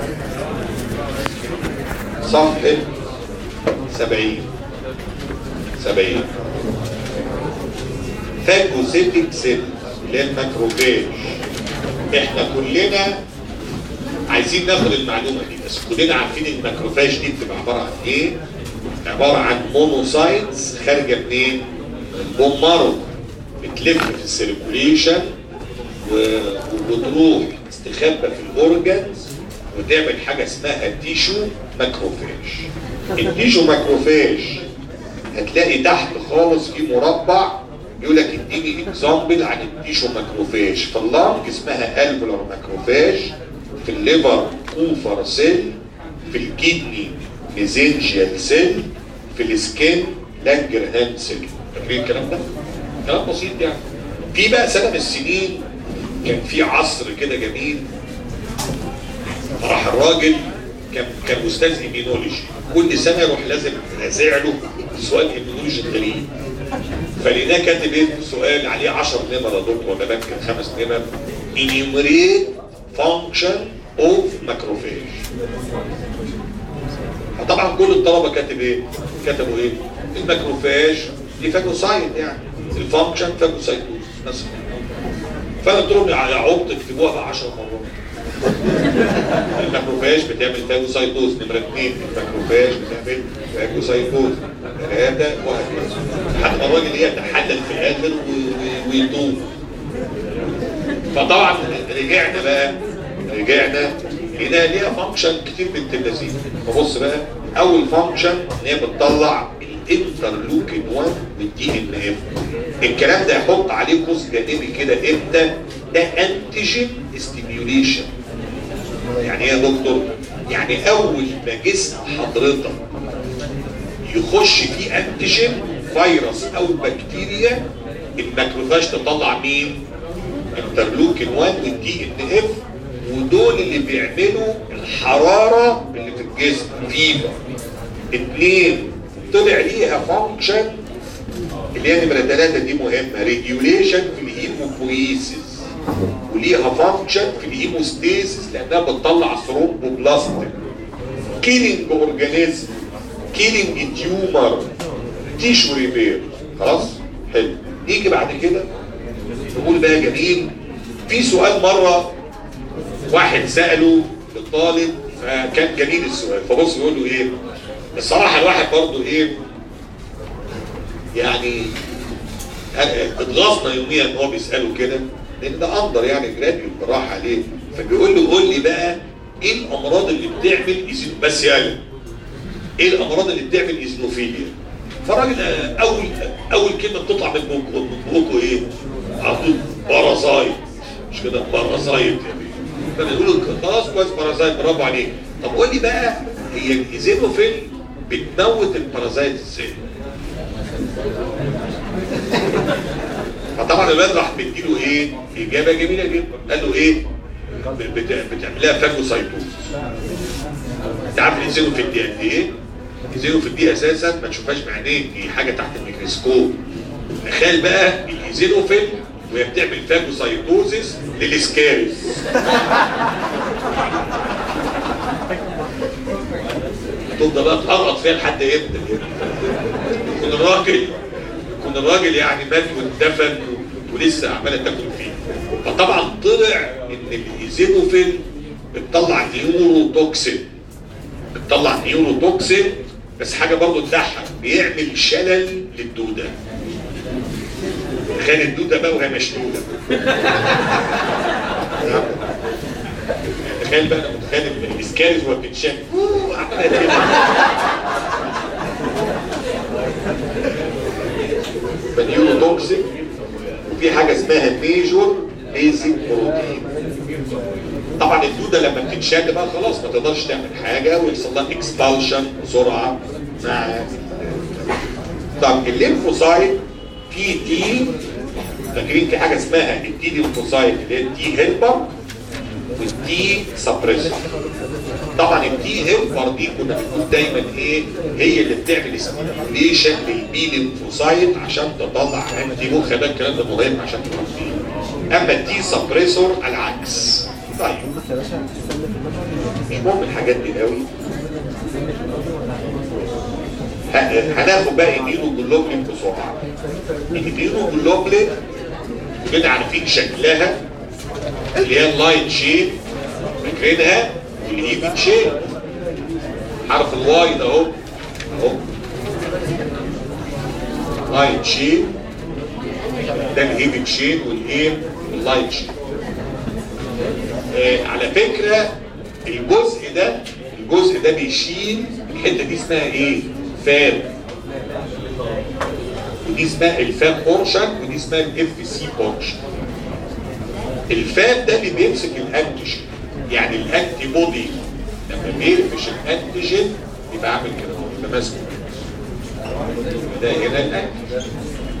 صفحة 70 70 فاجوسيتك سيل اللي هي الماكروفاج احنا كلنا عايزين ناخد المعلومة دي بس كلنا عارفين الماكروفاج دي بتبقى عبارة عن ايه؟ عبارة عن مونوسايتس خارجة منين؟ من البون مارو بتلف في السيركوليشن و- وبتروح تستخبى في الاورجنز وتعمل حاجة اسمها تيشو ماكروفاج التيشو ماكروفاج هتلاقي تحت خالص في مربع يقول لك اديني اكزامبل عن التيشو ماكروفاج في اللنج اسمها الفولار ماكروفاج في الليفر كوفر سيل في الكدني ميزنجيال سيل في السكين لانجرهان سيل فاكرين الكلام ده؟ كلام بسيط يعني في بقى سنه من السنين كان في عصر كده جميل راح الراجل كان كان استاذ ايمينولوجي كل سنه يروح لازم رازع له سؤال ايمينولوجي غريب فلقيناه كاتب ايه سؤال عليه 10 نمر يا دكتور ولا بنكر خمس نمر enumerate function of macrophage فطبعا كل الطلبه كاتب ايه؟ كتبوا ايه؟ الماكروفاج دي فاجوسايت يعني الفانكشن فاجوسايتوز بس فانا قلت لهم يا عبط اكتبوها بقى 10 مرات الماكروفاج بتعمل فاجوسايتوز نمرة اثنين الماكروفاج بتعمل فاجوسايتوز ثلاثة وهكذا لحد ما الراجل ايه يتحلل في الاخر و- و- ويتوب فطبعا رجعنا بقى رجعنا لقينا ليها فانكشن كتير بنت اللذيذ فبص بقى اول فانكشن ان هي بتطلع الانترلوكين 1 والدي ان اف الكلام ده يحط عليه قوس جانبي كده امتى ده انتيجين ستيميوليشن يعني ايه يا دكتور يعني اول ما جسم حضرتك يخش فيه انتيجين فيروس او بكتيريا الماكروفاج تطلع مين انترلوكين 1 والدي ان اف ودول اللي بيعملوا الحراره اللي في الجسم فيبر اتنين طلع ليها فانكشن اللي هي نمره ثلاثه دي مهمه ريجوليشن في الهيموبويسيس وليها فانكشن في الهيموستاسيس لانها بتطلع ثرومبوبلاستيك كيلينج اورجانيزم كيلينج تيومر تيشو ريبير خلاص حلو نيجي بعد كده نقول بقى جميل في سؤال مره واحد ساله للطالب فكان جميل السؤال فبص يقول له ايه الصراحه الواحد برضه ايه يعني اتغاظنا يوميا ان هو بيساله كده لان ده اندر يعني جراديوت براح عليه فبيقول له قول لي بقى ايه الامراض اللي بتعمل إزن... بس يالا ايه الامراض اللي بتعمل ايزنوفيليا فالراجل آه، اول اول كلمه بتطلع من بقه من بقه ايه؟ على طول بارازايت مش كده بارازايت يعني فبيقول له خلاص كويس بارازايت برافو عليك طب قول لي بقى هي الايزينوفيل بتموت البارازايت ازاي؟ فطبعا الواد راح مديله ايه؟ اجابه جميله جدا قال له ايه؟ بت- بتعملها فاجوسايتوز انت عارف الايزينوفيل دي قد ايه؟ الايزينوفيل دي اساسا ما تشوفهاش بعينيك دي حاجه تحت الميكروسكوب تخيل بقى الايزينوفيل وهي بتعمل فاجوسايتوزيس للاسكاريز تفضل بقى تقرط فيها لحد امتى يكون الراجل يكون الراجل يعني مات واندفن و- ولسه عماله تاكل فيه فطبعا طلع ان الايزينوفيل بتطلع نيورو توكسين بتطلع نيورو توكسين بس حاجه برضو تضحك بيعمل شلل للدوده تخيل الدوده بقى وهي مشدوده تخيل بقى انا متخيل ان الاسكاريز وهي بتتشال أوه، عمالة كده. فنيورو توكسين وفي حاجه اسمها ميجور بيزك بروتين طبعا الدوده لما بتتشد بقى خلاص ما تقدرش تعمل حاجه ويحصل لها اكسبالشن بسرعه مع طب الليمفوسايت في تي فاكرين في حاجه اسمها التي ليمفوسايت اللي هي التي هيلبر والتي سبريسر طبعا التي هيلبر دي كنا بنقول دايما ايه هي اللي بتعمل ستيميوليشن للبي ليمفوسايت عشان تطلع انتي مخ ده الكلام ده مهم عشان تفهم اما التي سبريسور العكس طيب مش مهم الحاجات دي قوي ه- هناخد بقى immunoglobulin بسرعه الاميونوجلوبولين كده عارفين شكلها اللي هي اللايت شين فاكرينها والايفن شين حرف الواي ده اهو اهو لايت شين ده الايفن شين والايه اللايت شين آه على فكره الجزء ده الجزء ده بيشيل الحته دي اسمها ايه؟ فاب ودي اسمها الفاب بورشن ودي اسمها الاف سي بورشن الفاب ده اللي بيمسك الانتيجين يعني الانتي بودي لما بيقفش الانتيجين يبقى عامل كده اهو يبقى ماسكه ده هنا الانتيجين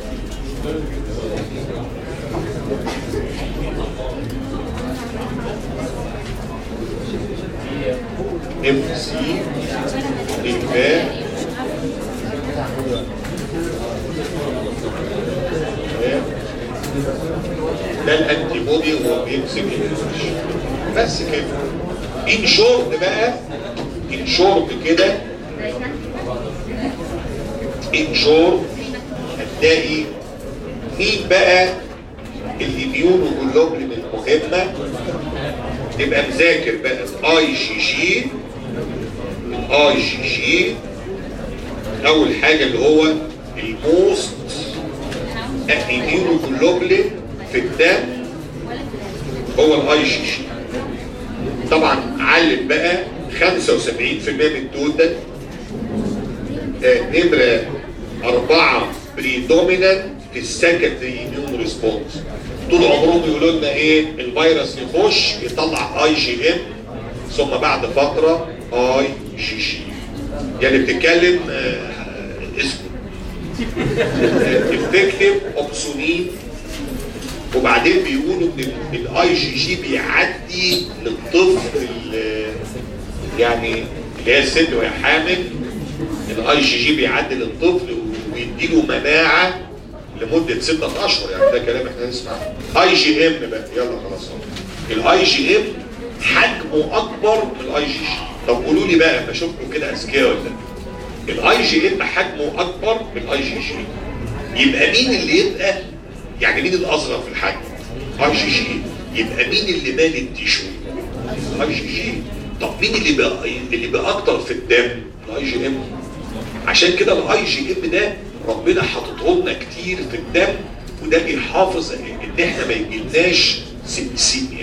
اف سي الفاب ده الانتي بودي هو بيمسك الانفكشن بس كده ان شورت بقى ان شورت كده ان شورت هتلاقي مين بقى الاميونوجلوبولين المهمه تبقى مذاكر بقى الاي جي جي الاي جي جي اول حاجه اللي هو الموست الاميونوجلوبولين في الدم هو الاي جي جي طبعا علم بقى 75% من التوتال آه، نمره أربعة بريدومينانت في السكندري اميون ريسبونس طول عمرهم يقولوا لنا ايه الفيروس يخش يطلع اي جي ام ثم بعد فتره اي جي جي يعني بتتكلم آه، اسمه افكتيف اوبسونين وبعدين بيقولوا ان الاي جي جي بيعدي للطفل ال- يعني اللي هي الست وهي حامل الاي جي جي بيعدي للطفل ويديله مناعه لمده ستة اشهر يعني ده كلام احنا نسمعه اي جي ام بقى يلا خلاص الاي جي ام حجمه اكبر من الاي جي جي طب قولوا لي بقى ما اشوفكم كده اذكياء ولا لا الاي جي ام حجمه اكبر من الاي جي جي يبقى مين اللي يبقى يعني مين الاصغر في الحجم اي جي جي يبقى مين اللي مال التيشو الاي جي جي طب مين اللي بقى اللي بقى اكتر في الدم الاي جي ام عشان كده الاي جي ام ده ربنا حاططه لنا كتير في الدم وده بيحافظ ان احنا ما يجيلناش سيميا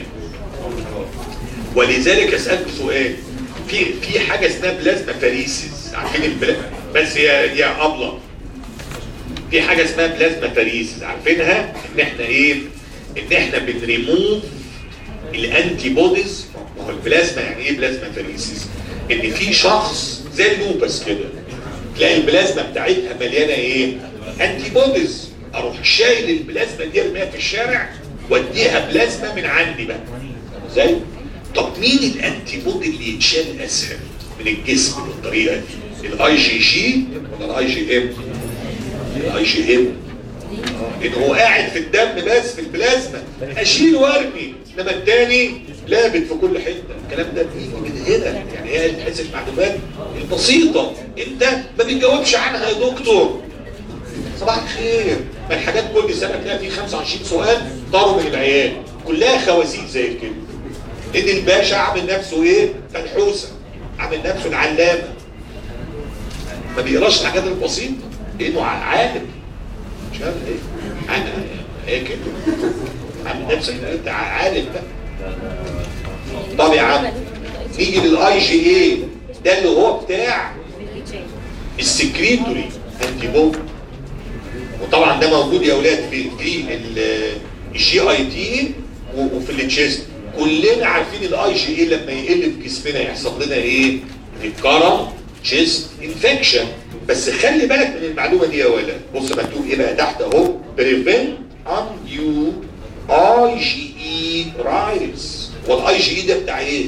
ولذلك اسالك سؤال في في حاجه اسمها بلازما فاريسيس عارفين البلازما بس يا يا ابله في حاجه اسمها بلازما فاريسيس عارفينها ان احنا ايه ان احنا بنريموف الانتي بوديز ما هو البلازما يعني ايه بلازما فاريسيس ان في شخص زي اللوبس كده تلاقي البلازما بتاعتها مليانه ايه انتي بوديز اروح شايل البلازما دي ارميها في الشارع واديها بلازما من عندي بقى ازاي طب مين الانتي بودي اللي يتشال اسهل من الجسم بالطريقه دي الاي جي جي ولا الاي جي ام الاي جي ام ان هو قاعد في الدم بس في البلازما اشيل وارمي انما التاني لابت في كل حته الكلام ده بيجي من هنا يعني هي تحس المعلومات البسيطه انت ما بتجاوبش عنها يا دكتور صباح الخير ما الحاجات كل سنه تلاقي في 25 سؤال طاروا من العيال كلها خوازيق زي كده ان الباشا عامل نفسه ايه فنحوسه عامل نفسه العلامه ما بيقراش الحاجات البسيطه لانه عالم مش عارف ايه انا هي كده عامل نفسك إن انت عالم بقى طب يا عم نيجي للاي جي اي ده اللي هو بتاع السكريتوري انتي بوك وطبعا ده موجود يا اولاد في في الجي اي تي وفي التشيست كلنا عارفين الاي جي اي لما يقل في جسمنا يحصل لنا ايه؟ الكرم تشيست انفكشن بس خلي بالك من المعلومه دي يا ولد بص مكتوب ايه بقى تحت اهو بريفنت undue اي جي اي رايز والاي جي اي ده بتاع ايه؟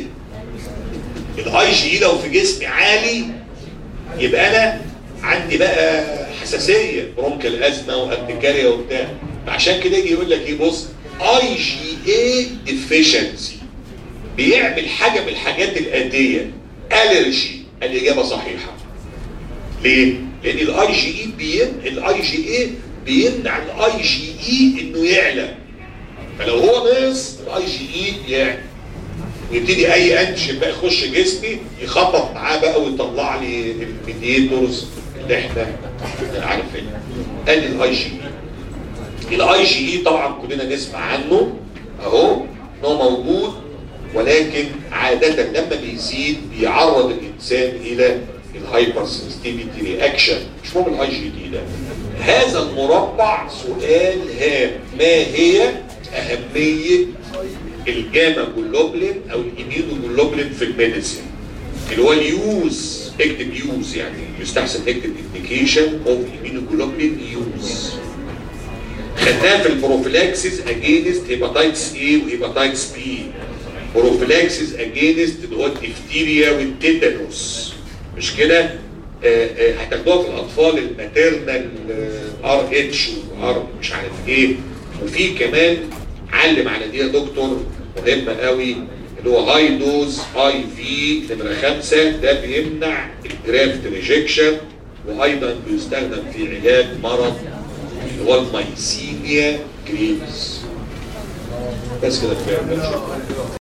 الاي جي اي لو في جسمي عالي يبقى انا عندي بقى حساسيه برونكال ازمه وارتكاريا وبتاع عشان كده يجي يقول لك ايه بص اي جي اي ديفيشنسي بيعمل حاجه من الحاجات الاتيه الرجي الاجابه صحيحه ليه؟ لان الاي جي اي بين الاي جي اي بيمنع الاي جي اي انه يعلى فلو هو ناقص الاي جي اي يعلى ويبتدي اي انتيجين بقى يخش جسمي يخبط معاه بقى ويطلع لي الميديتورز اللي احنا عارفينها ادي الاي جي اي الاي جي اي طبعا كلنا نسمع عنه اهو ان هو موجود ولكن عادة لما بيزيد بيعرض الانسان الى الهايبر سنسيتيفيتي رياكشن مش مهم الاي جي دي ده هذا المربع سؤال هام ما هي اهمية الجاما جلوبلين او الاميونو جلوبلين في الميديسين اللي هو اليوز اكتب يوز يعني يستحسن تكتب انديكيشن اوف اميونو جلوبلين يوز خدناها في البروفيلاكسيس اجينست هيباتايتس اي وهيباتايتس بي بروفيلاكسيس اجينست اللي هو الدفتيريا والتيتانوس مش كده هتاخدوها في الاطفال الماتيرنال ار اتش وار مش عارف ايه وفي كمان علم على دي يا دكتور مهمه قوي اللي هو هاي دوز اي في نمره خمسه ده بيمنع الجرافت ريجكشن وايضا بيستخدم في علاج مرض اللي هو الميسينيا جريفز بس كده كفايه